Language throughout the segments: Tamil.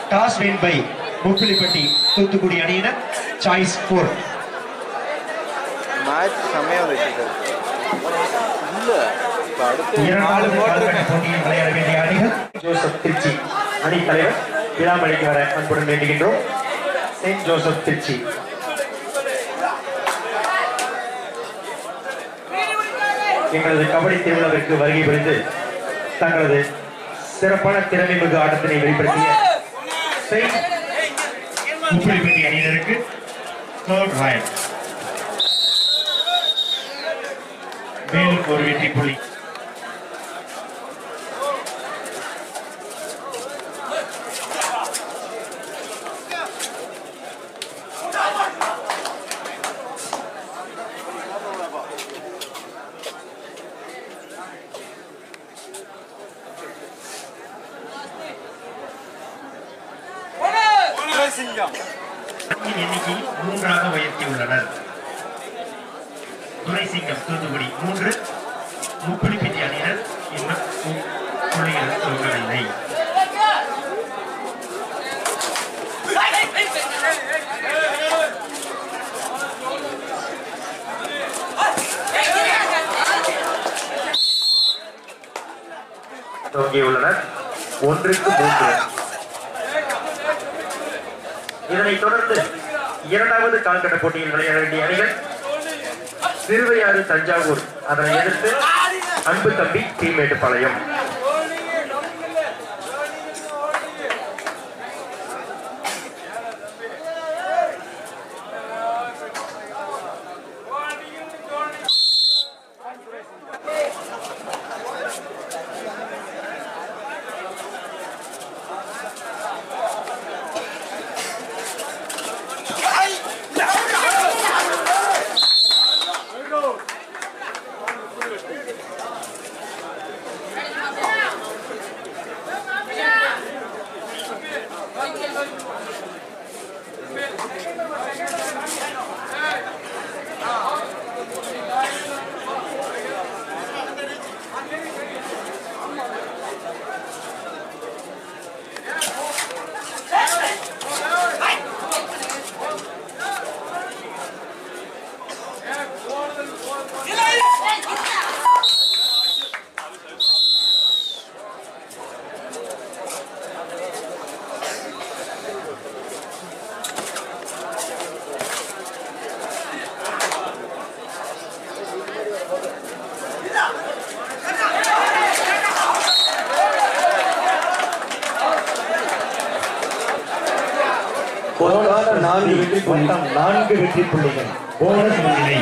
Toss win by Muppilippatti Thoothukudi அணியினர் சாய்ஸ் போர் மேட்ச் செம்மையாக வந்துச்சு சார் இல்லை இப்போ அடுத்து நாலு இரண்டாவது மோட்டர் கால்பந்து போட்டியில் விளையாட வேண்டிய அணிகள் ஜோசப் திருச்சி அணி தலைவர் விழாமணிக்கு வர அன்புடன் வேண்டுகின்றோம் செயின்ட் ஜோசப் திருச்சி எங்களது கபடி திருவிழாவிற்கு வருகை புரிந்து தங்களது சிறப்பான திறமை மிகு ஆட்டத்தினை வெளிப்படுத்திய செயின்ட் முப்பிலிப்பட்டி அணியினருக்கு தேர்ட் ராயல் மேலும் ஒரு வெற்றி புள்ளி சிங்கம் அணியின் எண்ணிக்கை மூன்றாக உயர்த்தியுள்ளனர் துரைசிங்கம் தூத்துக்குடி மூன்று முப்பிலிப்பட்டி அணியினர் இன்னும் பு- புள்ளிகள் துவங்கவில்லை துவங்கியுள்ளனர் ஒன்றுக்கு மூன்று இதனைத் தொடர்ந்து இரண்டாவது கால்கட்ட போட்டியில் விளையாட வேண்டிய அணிகள் திருவையாறு தஞ்சாவூர் அதனை எதிர்த்து அன்பு தம்பி தீமேட்டுப்பாளையம் பொதுவாக நான்கு வெற்றி புள்ளி மொத்தம் நான்கு வெற்றி புள்ளிகள் போனஸ் முன்னிலை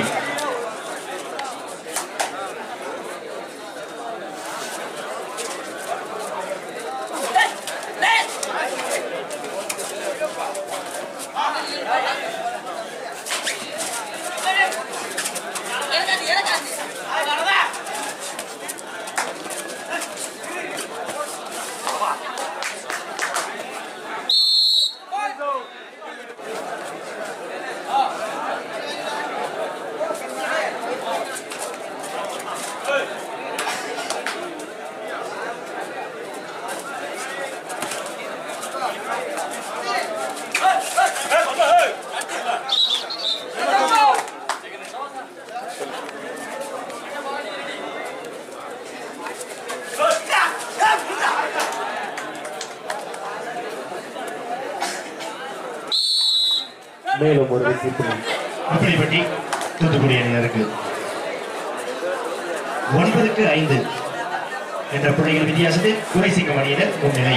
மேலும் ஒரு வெற்றி புள்ளி அப்படிப்பட்டி தூத்துக்குடி அணியினருக்கு ஒன்பதுக்கு ஐந்து என்ற புள்ளிகள் வித்தியாசத்தில் துரைசிங்கம் அணியினர் முன்னிலை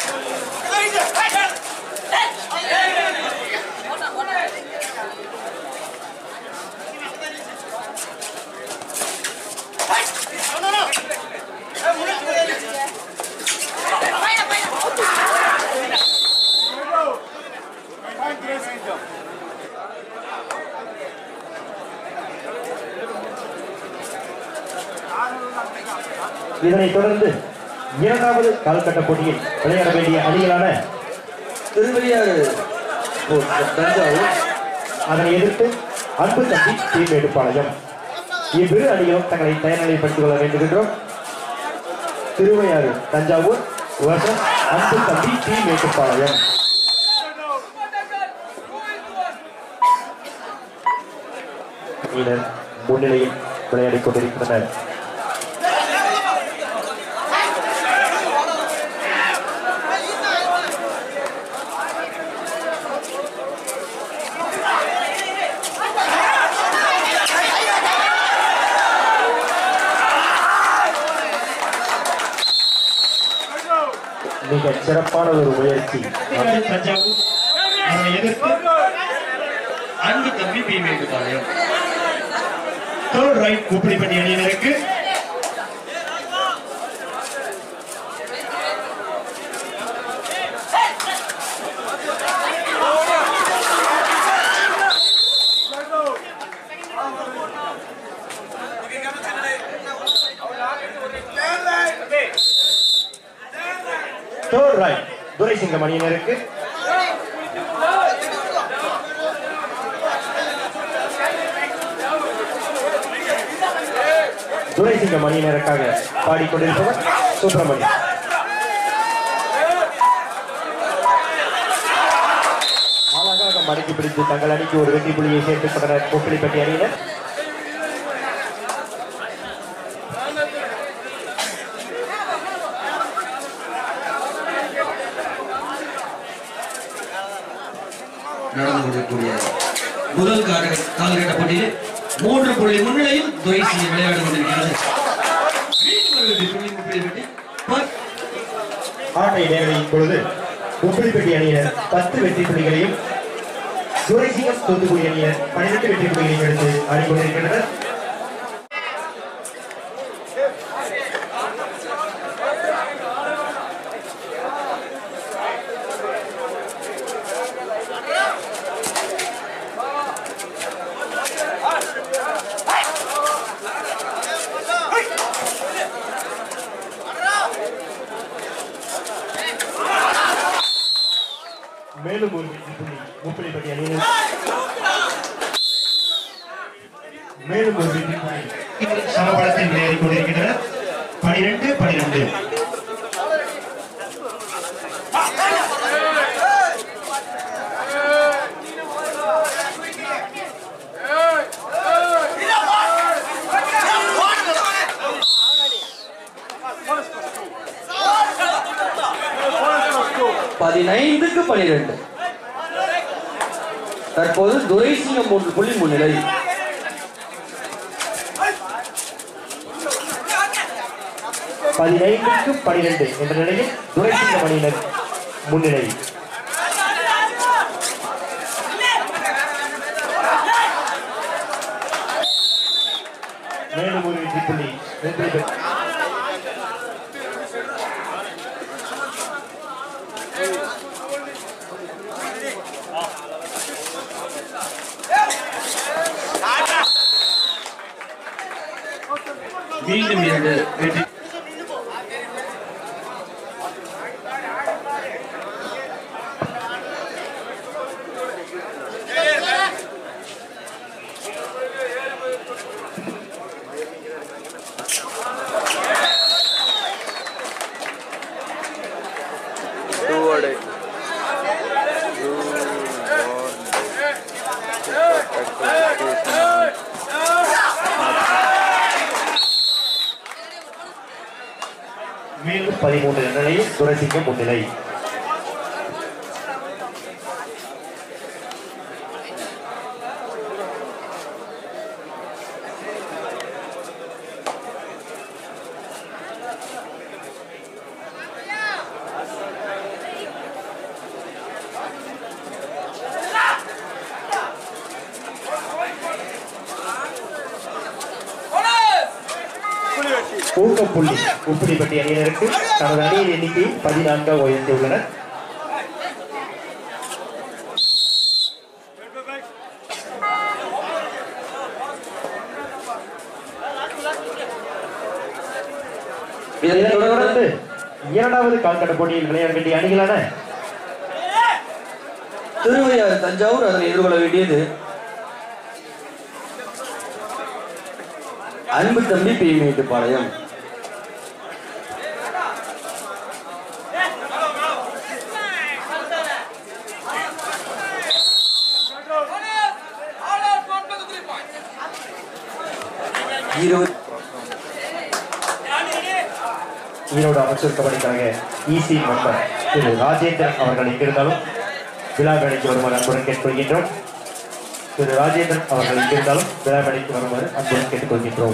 இதனைத் தொடர்ந்து இரண்டாவது கால்கட்ட போட்டியில் விளையாட வேண்டிய அணிகளான திருவையாறு ஓ, தஞ்சாவூர் அதனை எதிர்த்து அன்பு தம்பி தீமேடுப்பாளையம் இவ்விரு அணிகளும் தங்களை தயார்நிலைப்படுத்திக் கொள்ள வேண்டுகின்றோம் திருவையாறு தஞ்சாவூர் versus அன்பு தம்பி டி மேட்டுப்பாளையம் வீரர் முன்னிலையில் விளையாடிக் கொண்டிருக்கின்றனர் மிக சிறப்பான ஒரு முயற்சி தமிழ்நாடு தஞ்சாவூர் அதனை எதிர்த்து அன்பு தம்பி B Mettupalayam third raid Koopidipatti அணியினருக்கு தேர்ட் ரைட் துரைசிங்கம் அணியினருக்கு துரைசிங்கம் அணியினருக்காக பாடிக்கொண்டிருப்பவர் சுப்பிரமணியம் அழகாக மடக்கி பிடித்து தங்கள் அணிக்கு ஒரு வெற்றி புள்ளியை சேர்த்துக் கொண்டனர் கொப்பிலிப்பட்டி அணியினர் நடந்து கொண்டிருக்கூடிய முதல் கால காலகட்ட போட்டியில் மூன்று புள்ளி முன்னிலையில் துரைசி விளையாடி கொண்டிருக்கிறது மீண்டும் ஒரு வெற்றி புள்ளி முப்பது வெற்றி பத்- ஆட்ட இடைவெளியின் பொழுது உப்பிலிப்பட்டி அணியினர் பத்து வெற்றி புள்ளிகளையும் துரைசிங்கம் தூத்துக்குடி அணியினர் பன்னிரண்டு வெற்றி புள்ளிகளையும் எடுத்து ஆடிக்கொண்டிருக்கின்றனர் மேலும் ஒரு வெற்றி புள்ளி முப்பிலிப்பட்டி அணியினர் மேலும் ஒரு வெற்றி புள்ளி சமபலத்தில் விளையாடிக் கொண்டிருக்கின்றனர் பனிரெண்டு பனிரெண்டு பதினைந்துக்கு பனிரெண்டு தற்போது துரைசிங்கம் மூன்று புள்ளி முன்னிலை பதினைந்துக்கு பனிரெண்டு என்ற நிலையில் துரைசிங்கம் அணியினர் முன்னிலை மேலும் ஒரு வெற்றி புள்ளி முப்பிலிப்பட்டி மீண்டும் இரண்டு வெற்றி Two order. Two one. மேலும் பதிமூன்று என்ற நிலையில் துரைசிங்கம் முன்னிலை ஊக்கப்புள்ளி உப்பிடிப்பட்டி அணியினருக்கு தனது அணியின் எண்ணிக்கை பதினான்காக உயர்த்தியுள்ளனர் இதனைத் தொடர்ந்து இரண்டாவது கால்கட்ட போட்டியில் விளையாட வேண்டிய அணிகளான திருவையாறு தஞ்சாவூர் அதனை எதிர்கொள்ள வேண்டியது அன்பு தம்பி பி மேட்டுப்பாளையம் இருபது ஈரோடு அமைச்சர் கபடிக்காக இசி மெம்பர் திரு ராஜேந்திரன் அவர்கள் எங்கிருந்தாலும் விழா மேடைக்கு வருமாறு அன்புடன் கேட்டுக்கொள்கின்றோம் திரு ராஜேந்திரன் அவர்கள் எங்கிருந்தாலும் விழா மேடைக்கு வருமாறு அன்புடன் கேட்டுக்கொள்கின்றோம்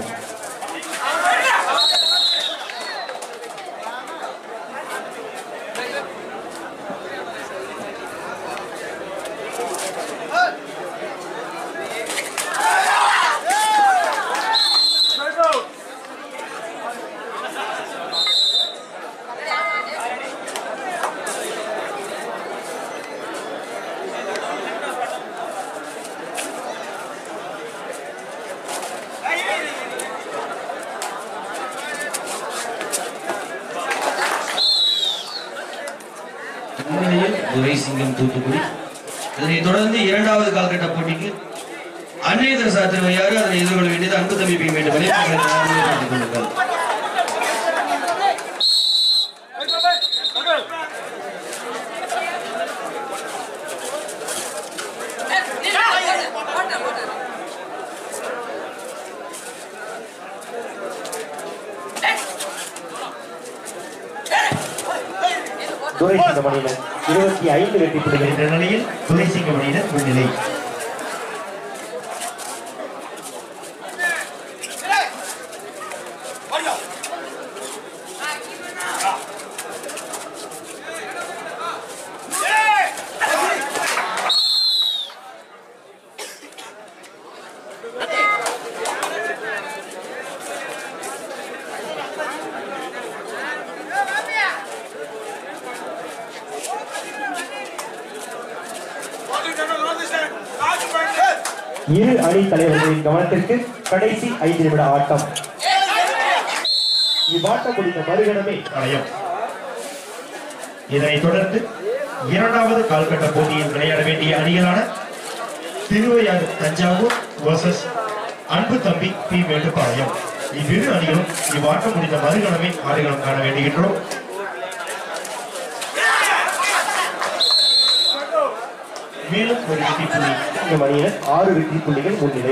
முன்னிலையில் துரைசிங்கம் தூத்துக்குடி இதனைத் தொடர்ந்து இரண்டாவது கால்கட்ட போட்டிக்கு அன்னையதர் சாத்திரவையாறு அதனை எதிர்கொள்ள வேண்டியது அன்பு தம்பி பி வேண்டும் விளையாட்டுகளை தயார்படுத்திக் கொள்ளுங்கள் துரை சிங்கமணியினர் இருபத்தி ஐந்து வெற்றி புள்ளிகள் என்ற நிலையில் துரைசிங்கம் அணியினர் முன்னிலை இரு அணி தலைவர்களின் கவனத்திற்கு கடைசி ஐந்து நிமிட ஆட்டம் இவ்வாட்டம் முடிந்த மறுகணமே வளையம் இதனைத் தொடர்ந்து இரண்டாவது கால்கட்ட போட்டியில் விளையாட வேண்டிய அணிகளான திருவையாறு தஞ்சாவூர் வர்சஸ் அன்பு தம்பி பி மேட்டுப்பாளையம் இவ்விரு அணிகளும் இவ்வாட்டம் முடிந்த மறுகணமே ஆடுகளம் காண வேண்டுகின்றோம் மேலும் ஒரு வெற்றி புள்ளி சிங்கமணியினர் ஆறு வெற்றி புள்ளிகள் முன்னிலை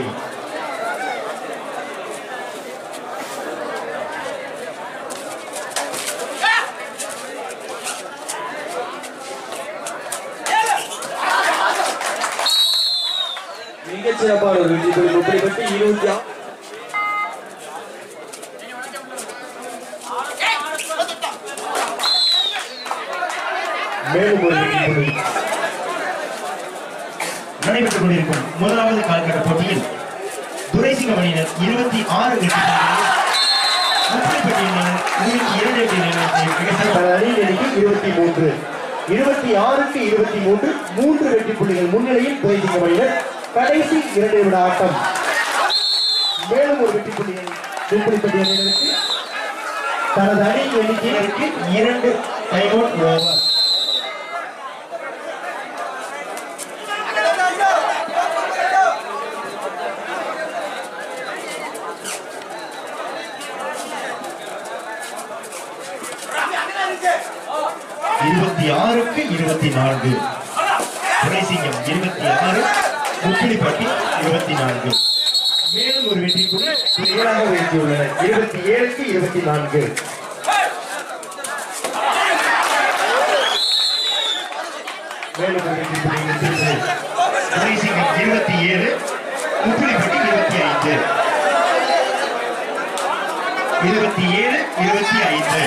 மிகச் சிறப்பான ஒரு வெற்றி புள்ளி முப்படி பெற்று இருபத்தி ஆ- மேலும் ஒரு வெற்றி புள்ளி நடைபெற்றுக் கொண்டிருக்கும் முதலாவது கால்கட்ட போட்டியில் துரைசிங்கம் அணியினர் இருபத்தி ஆறு வெற்றி புள்ளிகளும் முப்பது பெட்டியினர் இருபத்தி இரண்டு வெற்றி நிலையத்தில் மிக சிறப்பாக தனது அணியின் எண்ணிக்கை இருபத்தி மூன்று இருபத்தி ஆறுக்கு இருபத்தி மூன்று மூன்று வெற்றி புள்ளிகள் முன்னிலையில் துரை சிங்கமணியினர் கடைசி இரண்டு நிமிட ஆட்டம் மேலும் ஒரு வெற்றி புள்ளிகள் தூக்குடிப்பட்டி அணியினருக்கு தனது அணியின் எண்ணிக்கையினருக்கு இரண்டு டைம் அவுட் ஓவர் இருபத்தி ஆறுக்கு இருபத்தி நான்கு துரைசிங்கம் இருபத்தி ஆறு முக்கிலிப்பட்டி இருபத்தி நான்கு மேலும் ஒரு வெற்றி புள்ளி ஏழாக வீழ்த்தியுள்ளனர் இருபத்தி ஏழுக்கு இருபத்தி நான்கு மேலும் ஒரு வெற்றி புள்ளி வெற்றி துரைசிங்கம் இருபத்தி ஏழு முக்கிலிப்பட்டி இருபத்தி ஐந்து இருபத்தி ஏழு இருபத்தி ஐந்து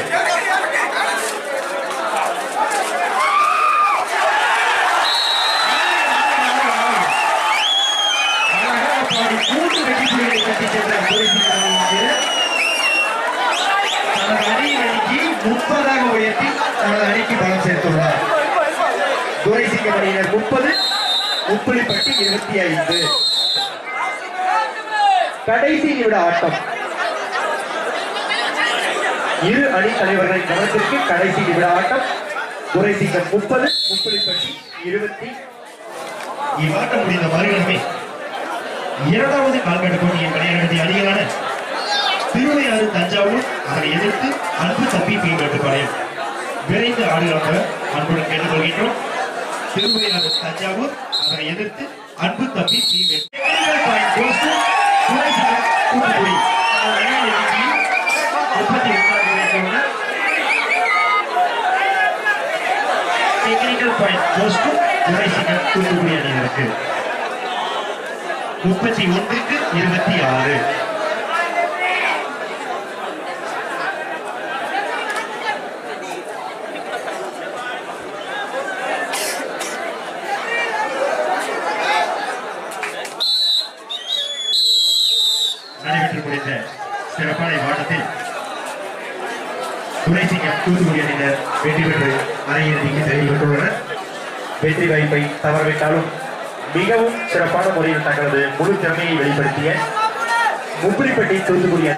அழகாக பாடி மூன்று வெற்றி புள்ளிகளை கட்டிச் சென்ற துரைசிங்கம் அணியினர் தனது அணியின் அணிக்கு முப்பதாக உயர்த்தி தனது அணிக்கு பலம் சேர்த்துள்ளார் துரைசிங்க அணியினர் முப்பது உப்புளிப்பட்டி இருபத்தி ஐந்து கடைசி நிமிட ஆட்டம் இரு அணி தலைவர்களின் கவனத்திற்கு கடைசி நிமிட ஆட்டம் துரைசிங்கம் முப்பது உப்புளிப்பட்டி இருபத்தி இவ்வாட்டம் முடிந்த மறுகணமே இரண்டாவது கால்கட்ட போட்டியில் விளையாட வேண்டிய அணிகளான திருவையாறு தஞ்சாவூர் அதனை எதிர்த்து அன்பு தம்பி பி மேட்டுப்பாளையம் விரைந்து ஆடுகளமாக அன்புடன் கேட்டுக்கொள்கின்றோம் திருவையாறு தஞ்சாவூர் அதனை எதிர்த்து அன்பு தம்பி பி மேட்டு தூத்துக்குடி முப்பத்தி ஒன்றாவது technical point goes to Duraisingar Thoothukudi அணியினருக்கு முப்பத்தி ஒன்றுக்கு இருபத்தி ஆறு நடைபெற்றுக் முடிந்த சிறப்பான இவ்வாட்டத்தில் துரைசிங்கம் தூத்துக்குடி அணியினர் வெற்றி பெற்று அரையிறுதிக்கு தெரிவித்துள்ளனர் வெற்றி வாய்ப்பை தவறவிட்டாலும் மிகவும் சிறப்பான முறையில் தங்களது முழு திறமையை வெளிப்படுத்திய முப்பிரிப்பட்டி தூத்துக்குடி